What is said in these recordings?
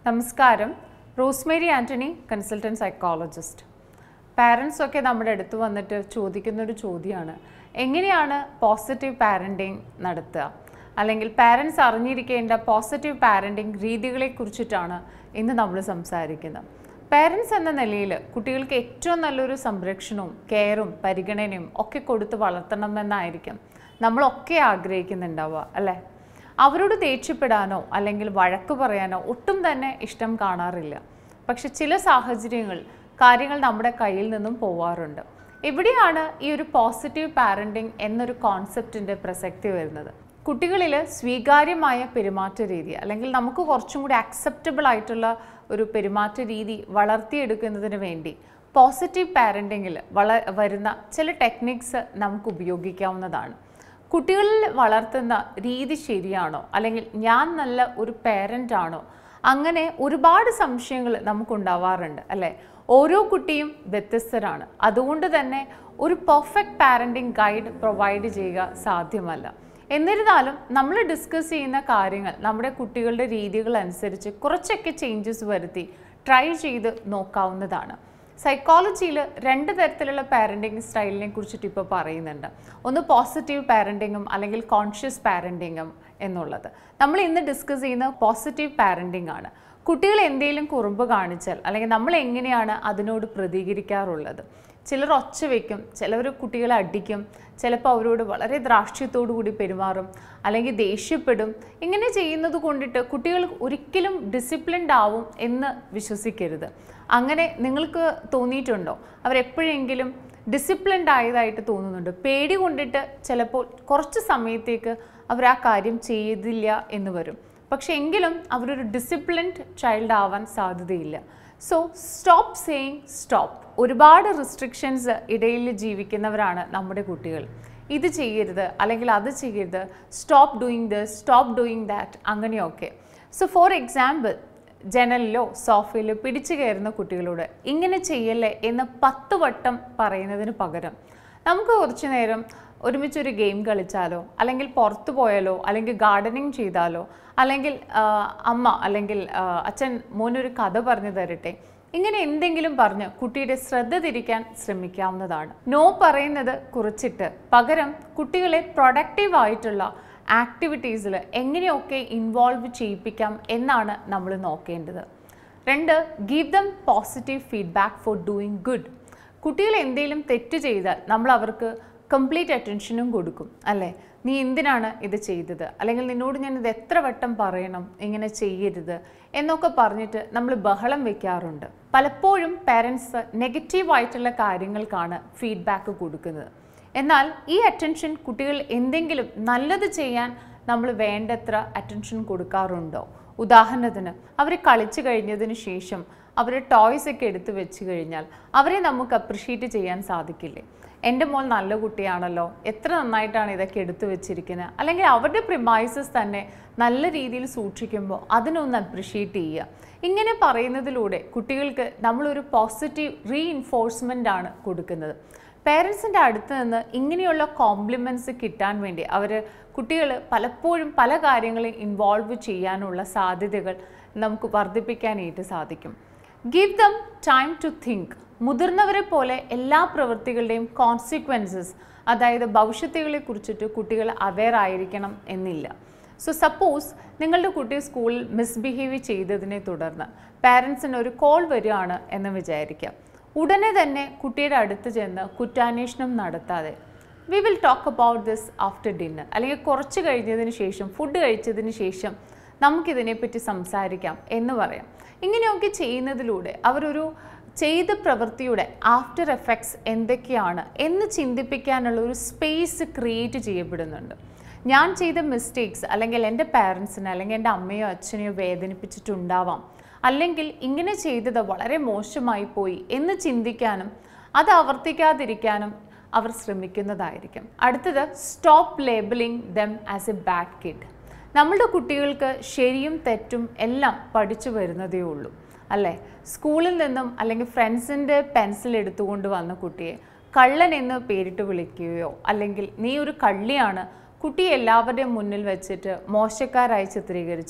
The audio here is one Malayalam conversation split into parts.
നമസ്കാരം Rosemary Antony consultant psychologist parents ഒക്കെ നമ്മുടെ അടുത്ത് വന്നിട്ട് ചോദിക്കുന്നൊരു ചോദ്യമാണ് എങ്ങനെയാണ് പോസിറ്റീവ് പാരൻറ്റിങ് നടത്തുക അല്ലെങ്കിൽ പാരൻസ് അറിഞ്ഞിരിക്കേണ്ട പോസിറ്റീവ് പാരൻറ്റിങ് രീതികളെ കുറിച്ചിട്ടാണ് ഇന്ന് നമ്മൾ സംസാരിക്കുന്നത് പാരൻസ് എന്ന നിലയിൽ കുട്ടികൾക്ക് ഏറ്റവും നല്ലൊരു സംരക്ഷണവും കെയറും പരിഗണനയും ഒക്കെ കൊടുത്ത് വളർത്തണമെന്നായിരിക്കും നമ്മളൊക്കെ ആഗ്രഹിക്കുന്നുണ്ടാവുക അല്ലേ അവരോട് ദേഷ്യപ്പെടാനോ അല്ലെങ്കിൽ വഴക്ക് പറയാനോ ഒട്ടും തന്നെ ഇഷ്ടം കാണാറില്ല പക്ഷെ ചില സാഹചര്യങ്ങൾ കാര്യങ്ങൾ നമ്മുടെ കയ്യിൽ നിന്നും പോവാറുണ്ട് എവിടെയാണ് ഈ ഒരു പോസിറ്റീവ് പാരൻറ്റിങ് എന്നൊരു കോൺസെപ്റ്റിൻ്റെ പ്രസക്തി വരുന്നത് കുട്ടികളിൽ സ്വീകാര്യമായ പെരുമാറ്റ രീതി അല്ലെങ്കിൽ നമുക്ക് കുറച്ചും കൂടി അക്സെപ്റ്റബിൾ ആയിട്ടുള്ള ഒരു പെരുമാറ്റ രീതി വളർത്തിയെടുക്കുന്നതിന് വേണ്ടി പോസിറ്റീവ് പാരൻറ്റിങ്ങിൽ വള വരുന്ന ചില ടെക്നിക്സ് നമുക്ക് ഉപയോഗിക്കാവുന്നതാണ് കുട്ടികളിൽ വളർത്തുന്ന രീതി ശരിയാണോ അല്ലെങ്കിൽ ഞാൻ നല്ല ഒരു പേരൻ്റ് ആണോ അങ്ങനെ ഒരുപാട് സംശയങ്ങൾ നമുക്കുണ്ടാവാറുണ്ട് അല്ലേ ഓരോ കുട്ടിയും വ്യത്യസ്തരാണ് അതുകൊണ്ട് തന്നെ ഒരു പെർഫെക്റ്റ് പാരൻറ്റിങ് ഗൈഡ് പ്രൊവൈഡ് ചെയ്യുക സാധ്യമല്ല എന്നിരുന്നാലും നമ്മൾ ഡിസ്കസ് ചെയ്യുന്ന കാര്യങ്ങൾ നമ്മുടെ കുട്ടികളുടെ രീതികൾ അനുസരിച്ച് കുറച്ചൊക്കെ ചേഞ്ചസ് വരുത്തി ട്രൈ ചെയ്ത് നോക്കാവുന്നതാണ് സൈക്കോളജിയിൽ രണ്ട് തരത്തിലുള്ള പാരൻറ്റിങ് സ്റ്റൈലിനെ കുറിച്ചിട്ട് ഇപ്പോൾ പറയുന്നുണ്ട് ഒന്ന് പോസിറ്റീവ് പാരൻറ്റിങ്ങും അല്ലെങ്കിൽ കോൺഷ്യസ് പാരൻറ്റിങ്ങും എന്നുള്ളത് നമ്മൾ ഇന്ന് ഡിസ്കസ് ചെയ്യുന്ന പോസിറ്റീവ് പാരൻറ്റിംഗ് ആണ് കുട്ടികൾ എന്തെങ്കിലും കുറുമ്പ് കാണിച്ചാൽ അല്ലെങ്കിൽ നമ്മൾ എങ്ങനെയാണ് അതിനോട് പ്രതികരിക്കാറുള്ളത് ചിലർ ഒച്ച വയ്ക്കും ചിലർ കുട്ടികളെ അടിക്കും ചിലപ്പോൾ അവരോട് വളരെ ദ്രാഷ്ട്യത്തോടു കൂടി പെരുമാറും അല്ലെങ്കിൽ ദേഷ്യപ്പെടും ഇങ്ങനെ ചെയ്യുന്നത് കൊണ്ടിട്ട് കുട്ടികൾ ഒരിക്കലും ഡിസിപ്ലിൻഡ് ആവും എന്ന് വിശ്വസിക്കരുത് അങ്ങനെ നിങ്ങൾക്ക് തോന്നിയിട്ടുണ്ടോ അവരെപ്പോഴെങ്കിലും ഡിസിപ്ലിൻഡ് ആയതായിട്ട് തോന്നുന്നുണ്ട് പേടി കൊണ്ടിട്ട് ചിലപ്പോൾ കുറച്ച് സമയത്തേക്ക് അവർ ആ കാര്യം ചെയ്തില്ല എന്ന് വരും പക്ഷെ എങ്കിലും അവരൊരു ഡിസിപ്ലിൻഡ് ചൈൽഡ് ആവാൻ സാധ്യതയില്ല സോ സ്റ്റോപ്പ് സേയിങ് സ്റ്റോപ്പ് ഒരുപാട് റിസ്ട്രിക്ഷൻസ് ഇടയിൽ ജീവിക്കുന്നവരാണ് നമ്മുടെ കുട്ടികൾ ഇത് ചെയ്യരുത് അല്ലെങ്കിൽ അത് ചെയ്യരുത് stop doing this stop doing that അങ്ങനെയൊക്കെ സോ ഫോർ എക്സാമ്പിൾ ജനലിലോ സോഫയിലോ പിടിച്ചു കയറുന്ന കുട്ടികളോട് ഇങ്ങനെ ചെയ്യല്ലേ എന്ന് പത്ത് വട്ടം പറയുന്നതിന് പകരം നമുക്ക് കുറച്ചു നേരം ഒരുമിച്ചൊരു ഗെയിം കളിച്ചാലോ അല്ലെങ്കിൽ പുറത്തു പോയാലോ അല്ലെങ്കിൽ ഗാർഡനിങ് ചെയ്താലോ അല്ലെങ്കിൽ ആ, അമ്മ അല്ലെങ്കിൽ ആ, അച്ഛൻ മോനൊരു കഥ പറഞ്ഞു തരട്ടെ ഇങ്ങനെ എന്തെങ്കിലും പറഞ്ഞ് കുട്ടിയുടെ ശ്രദ്ധ തിരിക്കാൻ ശ്രമിക്കാവുന്നതാണ് നോ പറയുന്നത് കുറിച്ചിട്ട് പകരം കുട്ടികളെ പ്രൊഡക്റ്റീവ് ആയിട്ടുള്ള ആക്ടിവിറ്റീസിൽ എങ്ങനെയൊക്കെ ഇൻവോൾവ് ചെയ്യിപ്പിക്കാം എന്നാണ് നമ്മൾ നോക്കേണ്ടത് രണ്ട് give them positive feedback for doing good കുട്ടികൾ എന്തെങ്കിലും തെറ്റ് ചെയ്താൽ നമ്മൾ അവർക്ക് കംപ്ലീറ്റ് അറ്റൻഷനും കൊടുക്കും അല്ലേ നീ എന്തിനാണ് ഇത് ചെയ്തത് അല്ലെങ്കിൽ നിന്നോട് ഞാൻ ഇത് എത്ര വട്ടം പറയണം ഇങ്ങനെ ചെയ്യരുത് എന്നൊക്കെ പറഞ്ഞിട്ട് നമ്മൾ ബഹളം വെക്കാറുണ്ട് പലപ്പോഴും പാരൻസ് നെഗറ്റീവായിട്ടുള്ള കാര്യങ്ങൾക്കാണ് ഫീഡ്ബാക്ക് കൊടുക്കുന്നത് എന്നാൽ ഈ അറ്റൻഷൻ കുട്ടികൾ എന്തെങ്കിലും നല്ലത് ചെയ്യാൻ നമ്മൾ വേണ്ടത്ര അറ്റൻഷൻ കൊടുക്കാറുണ്ടോ ഉദാഹരണത്തിന് അവർ കളിച്ചു കഴിഞ്ഞതിന് ശേഷം അവർ ടോയ്സ് ഒക്കെ എടുത്തു വെച്ച് കഴിഞ്ഞാൽ അവരെ നമുക്ക് അപ്രിഷ്യേറ്റ് ചെയ്യാൻ സാധിക്കില്ലേ എൻ്റെ മോൾ നല്ല കുട്ടിയാണല്ലോ എത്ര നന്നായിട്ടാണ് ഇതൊക്കെ എടുത്തു വെച്ചിരിക്കുന്നത് അല്ലെങ്കിൽ അവരുടെ പ്രിമൈസസ് തന്നെ നല്ല രീതിയിൽ സൂക്ഷിക്കുമ്പോൾ അതിനൊന്ന് അപ്രിഷ്യേറ്റ് ചെയ്യുക ഇങ്ങനെ പറയുന്നതിലൂടെ കുട്ടികൾക്ക് നമ്മളൊരു പോസിറ്റീവ് റീഇൻഫോഴ്സ്മെൻ്റ് ആണ് കൊടുക്കുന്നത് പേരൻസിൻ്റെ അടുത്ത് നിന്ന് ഇങ്ങനെയുള്ള കോംപ്ലിമെൻറ്റ്സ് കിട്ടാൻ വേണ്ടി അവർ കുട്ടികൾ പലപ്പോഴും പല കാര്യങ്ങളിൽ ഇൻവോൾവ് ചെയ്യാനുള്ള സാധ്യതകൾ നമുക്ക് വർദ്ധിപ്പിക്കാനായിട്ട് സാധിക്കും give them time to think മുതിർന്നവരെ പോലെ എല്ലാ പ്രവൃത്തികളുടെയും കോൺസിക്വൻസസ് അതായത് ഭവിഷ്യത്തുകളെ കുറിച്ചിട്ട് കുട്ടികൾ അവെയർ ആയിരിക്കണം എന്നില്ല സോ സപ്പോസ് നിങ്ങളുടെ കുട്ടി സ്കൂളിൽ മിസ്ബിഹേവ് ചെയ്തതിനെ തുടർന്ന് പാരൻസിന് ഒരു കോൾ വരികയാണ് എന്ന് വിചാരിക്കാം ഉടനെ തന്നെ കുട്ടിയുടെ അടുത്ത് ചെന്ന് കുറ്റാന്വേഷണം നടത്താതെ we will talk about this after dinner അല്ലെങ്കിൽ കുറച്ച് കഴിഞ്ഞതിന് ശേഷം ഫുഡ് കഴിച്ചതിന് ശേഷം നമുക്കിതിനെപ്പറ്റി സംസാരിക്കാം എന്ന് പറയാം ഇങ്ങനെയൊക്കെ ചെയ്യുന്നതിലൂടെ അവരൊരു ചെയ്ത പ്രവൃത്തിയുടെ ആഫ്റ്റർ എഫക്ട്സ് എന്തൊക്കെയാണ് എന്ന് ചിന്തിപ്പിക്കാനുള്ള ഒരു സ്പേസ് ക്രിയേറ്റ് ചെയ്യപ്പെടുന്നുണ്ട് ഞാൻ ചെയ്ത മിസ്റ്റേക്സ് അല്ലെങ്കിൽ എൻ്റെ പാരൻസിനെ അല്ലെങ്കിൽ എൻ്റെ അമ്മയോ അച്ഛനെയോ വേദനിപ്പിച്ചിട്ടുണ്ടാവാം അല്ലെങ്കിൽ ഇങ്ങനെ ചെയ്തത് വളരെ മോശമായി പോയി എന്ന് ചിന്തിക്കാനും അത് ആവർത്തിക്കാതിരിക്കാനും അവർ ശ്രമിക്കുന്നതായിരിക്കും അടുത്തത് stop labelling them as a bad kid നമ്മളുടെ കുട്ടികൾക്ക് ശരിയും തെറ്റും എല്ലാം പഠിച്ചു വരുന്നതേ ഉള്ളൂ അല്ലേ സ്കൂളിൽ നിന്നും അല്ലെങ്കിൽ ഫ്രണ്ട്സിൻ്റെ പെൻസിൽ എടുത്തുകൊണ്ട് വന്ന കുട്ടിയെ കള്ളൻ എന്ന് പേരിട്ട് വിളിക്കുകയോ അല്ലെങ്കിൽ നീ ഒരു കള്ളിയാണ് കുട്ടി എല്ലാവരുടെയും മുന്നിൽ വെച്ചിട്ട് മോശക്കാരായി ചിത്രീകരിച്ചാൽ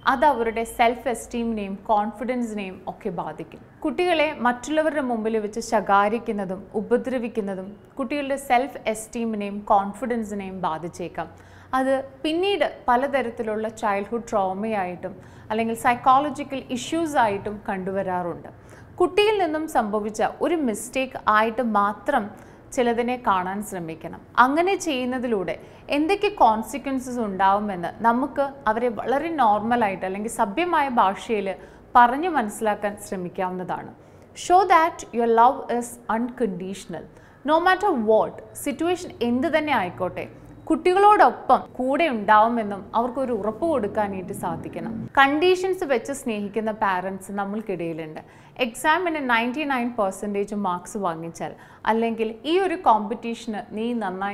അത് അവരുടെ സെൽഫ് എസ്റ്റീമിനെയും കോൺഫിഡൻസിനെയും ഒക്കെ ബാധിക്കും കുട്ടികളെ മറ്റുള്ളവരുടെ മുമ്പിൽ വെച്ച് ശകാരിക്കുന്നതും ഉപദ്രവിക്കുന്നതും കുട്ടികളുടെ സെൽഫ് എസ്റ്റീമിനെയും കോൺഫിഡൻസിനെയും ബാധിച്ചേക്കാം അത് പിന്നീട് പലതരത്തിലുള്ള ചൈൽഡ്ഹുഡ് ട്രോമയായിട്ടും അല്ലെങ്കിൽ സൈക്കോളജിക്കൽ ഇഷ്യൂസ് ആയിട്ടും കണ്ടുവരാറുണ്ട് കുട്ടിയിൽ നിന്നും സംഭവിച്ച ഒരു മിസ്റ്റേക്ക് ആയിട്ട് മാത്രം ചിലതിനെ കാണാൻ ശ്രമിക്കണം അങ്ങനെ ചെയ്യുന്നതിലൂടെ എന്തൊക്കെ കോൺസിക്വൻസസ് ഉണ്ടാവുമെന്ന് നമുക്ക് അവരെ വളരെ നോർമലായിട്ട് അല്ലെങ്കിൽ സഭ്യമായ ഭാഷയിൽ പറഞ്ഞു മനസ്സിലാക്കാൻ ശ്രമിക്കാവുന്നതാണ് show that your love is unconditional no matter what situation എന്ത് തന്നെ ആയിക്കോട്ടെ കുട്ടികളോടൊപ്പം കൂടെ ഉണ്ടാവുമെന്നും അവർക്കൊരു ഉറപ്പ് കൊടുക്കാനായിട്ട് സാധിക്കണം കണ്ടീഷൻസ് വെച്ച് സ്നേഹിക്കുന്ന പാരൻസ് നമ്മൾക്കിടയിലുണ്ട് എക്സാമിന് നയൻറ്റി നയൻ പെർസെൻറ്റേജ് മാർക്സ് വാങ്ങിച്ചാൽ അല്ലെങ്കിൽ ഈ ഒരു കോമ്പറ്റീഷന് നീ നന്നായി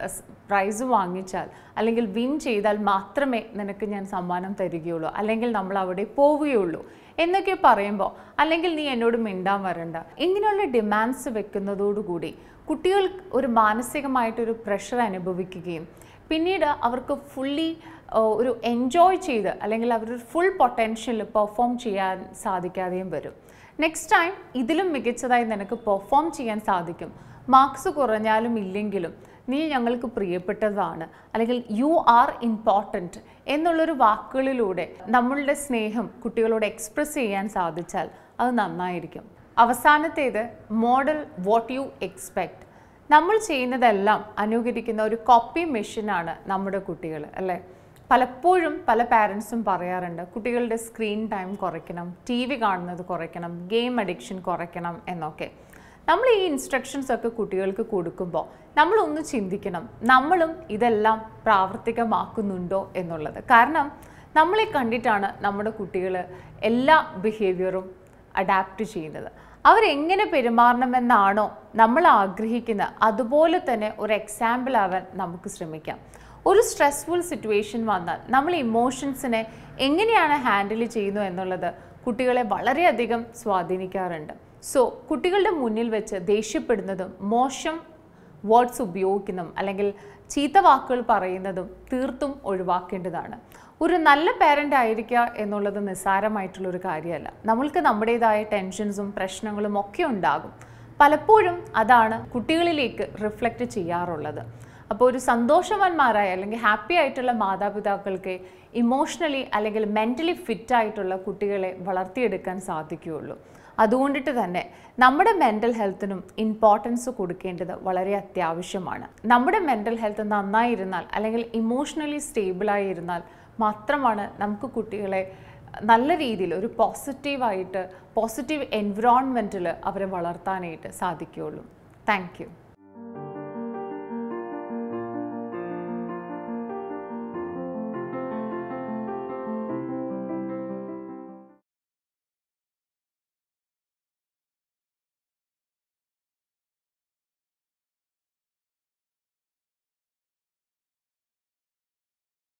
പ്രൈസ് വാങ്ങിച്ചാൽ അല്ലെങ്കിൽ വിൻ ചെയ്താൽ മാത്രമേ നിനക്ക് ഞാൻ സമ്മാനം തരികയുള്ളൂ അല്ലെങ്കിൽ നമ്മൾ അവിടെ പോവുകയുള്ളൂ എന്നൊക്കെ പറയുമ്പോൾ അല്ലെങ്കിൽ നീ എന്നോട് മിണ്ടാൻ വരണ്ട ഇങ്ങനെയുള്ള ഡിമാൻഡ്സ് വെക്കുന്നതോടുകൂടി കുട്ടികൾ ഒരു മാനസികമായിട്ടൊരു പ്രഷർ അനുഭവിക്കുകയും പിന്നീട് അവർക്ക് ഫുള്ളി ഒരു എൻജോയ് ചെയ്ത് അല്ലെങ്കിൽ അവരൊരു ഫുൾ പൊട്ടൻഷ്യൽ പെർഫോം ചെയ്യാൻ സാധിക്കാതെയും വരും നെക്സ്റ്റ് ടൈം ഇതിലും മികച്ചതായി നിനക്ക് പെർഫോം ചെയ്യാൻ സാധിക്കും മാർക്സ് കുറഞ്ഞാലും ഇല്ലെങ്കിലും നീ ഞങ്ങൾക്ക് പ്രിയപ്പെട്ടതാണ് അല്ലെങ്കിൽ യു ആർ ഇമ്പോർട്ടൻറ്റ് എന്നുള്ളൊരു വാക്കുകളിലൂടെ നമ്മളുടെ സ്നേഹം കുട്ടികളോട് എക്സ്പ്രസ് ചെയ്യാൻ സാധിച്ചാൽ അത് നന്നായിരിക്കും അവസാനത്തേത് മോഡൽ വാട്ട് യു എക്സ്പെക്റ്റ് നമ്മൾ ചെയ്യുന്നതെല്ലാം അനുകരിക്കുന്ന ഒരു കോപ്പി മെഷീനാണ് നമ്മുടെ കുട്ടികൾ അല്ലേ പലപ്പോഴും പല പാരൻസും പറയാറുണ്ട് കുട്ടികളുടെ സ്ക്രീൻ ടൈം കുറയ്ക്കണം ടി വി കാണുന്നത് കുറയ്ക്കണം ഗെയിം അഡിക്ഷൻ കുറയ്ക്കണം എന്നൊക്കെ നമ്മൾ ഈ ഇൻസ്ട്രക്ഷൻസ് ഒക്കെ കുട്ടികൾക്ക് കൊടുക്കുമ്പോൾ നമ്മളൊന്ന് ചിന്തിക്കണം നമ്മളും ഇതെല്ലാം പ്രാവർത്തികമാക്കുന്നുണ്ടോ എന്നുള്ളത് കാരണം നമ്മളെ കണ്ടിട്ടാണ് നമ്മുടെ കുട്ടികൾ എല്ലാ ബിഹേവിയറും അഡാപ്റ്റ് ചെയ്യുന്നത് അവരെങ്ങനെ പെരുമാറണമെന്നാണോ നമ്മൾ ആഗ്രഹിക്കുന്നത് അതുപോലെ തന്നെ ഒരു എക്സാമ്പിൾ ആവാൻ നമുക്ക് ശ്രമിക്കാം ഒരു സ്ട്രെസ്ഫുൾ സിറ്റുവേഷൻ വന്നാൽ നമ്മൾ ഇമോഷൻസിനെ എങ്ങനെയാണ് ഹാൻഡിൽ ചെയ്യുന്നു എന്നുള്ളത് കുട്ടികളെ വളരെയധികം സ്വാധീനിക്കാറുണ്ട് സോ കുട്ടികളുടെ മുന്നിൽ വെച്ച് ദേഷ്യപ്പെടുന്നതും മോശം വേർഡ്സ് ഉപയോഗിക്കുന്നതും അല്ലെങ്കിൽ ചീത്ത വാക്കുകൾ പറയുന്നതും തീർത്തും ഒഴിവാക്കേണ്ടതാണ് ഒരു നല്ല പേരൻ്റ് ആയിരിക്കുക എന്നുള്ളത് നിസ്സാരമായിട്ടുള്ളൊരു കാര്യമല്ല നമ്മൾക്ക് നമ്മുടേതായ ടെൻഷൻസും പ്രശ്നങ്ങളും ഒക്കെ ഉണ്ടാകും പലപ്പോഴും അതാണ് കുട്ടികളിലേക്ക് റിഫ്ലക്റ്റ് ചെയ്യാറുള്ളത് അപ്പോൾ ഒരു സന്തോഷവാന്മാരായ അല്ലെങ്കിൽ ഹാപ്പി ആയിട്ടുള്ള മാതാപിതാക്കൾക്ക് ഇമോഷണലി അല്ലെങ്കിൽ മെൻ്റലി ഫിറ്റ് ആയിട്ടുള്ള കുട്ടികളെ വളർത്തിയെടുക്കാൻ സാധിക്കുകയുള്ളൂ അതുകൊണ്ടിട്ട് തന്നെ നമ്മുടെ മെൻ്റൽ ഹെൽത്തിനും ഇമ്പോർട്ടൻസ് കൊടുക്കേണ്ടത് വളരെ അത്യാവശ്യമാണ് നമ്മുടെ മെൻ്റൽ ഹെൽത്ത് നന്നായിരുന്നാൽ അല്ലെങ്കിൽ ഇമോഷണലി സ്റ്റേബിളായി ഇരുന്നാൽ മാത്രമാണ് നമുക്ക് കുട്ടികളെ നല്ല രീതിയിൽ ഒരു പോസിറ്റീവായിട്ട് പോസിറ്റീവ് എൻവിറോൺമെൻറ്റിൽ അവരെ വളർത്താനായിട്ട് സാധിക്കുകയുള്ളൂ താങ്ക് യു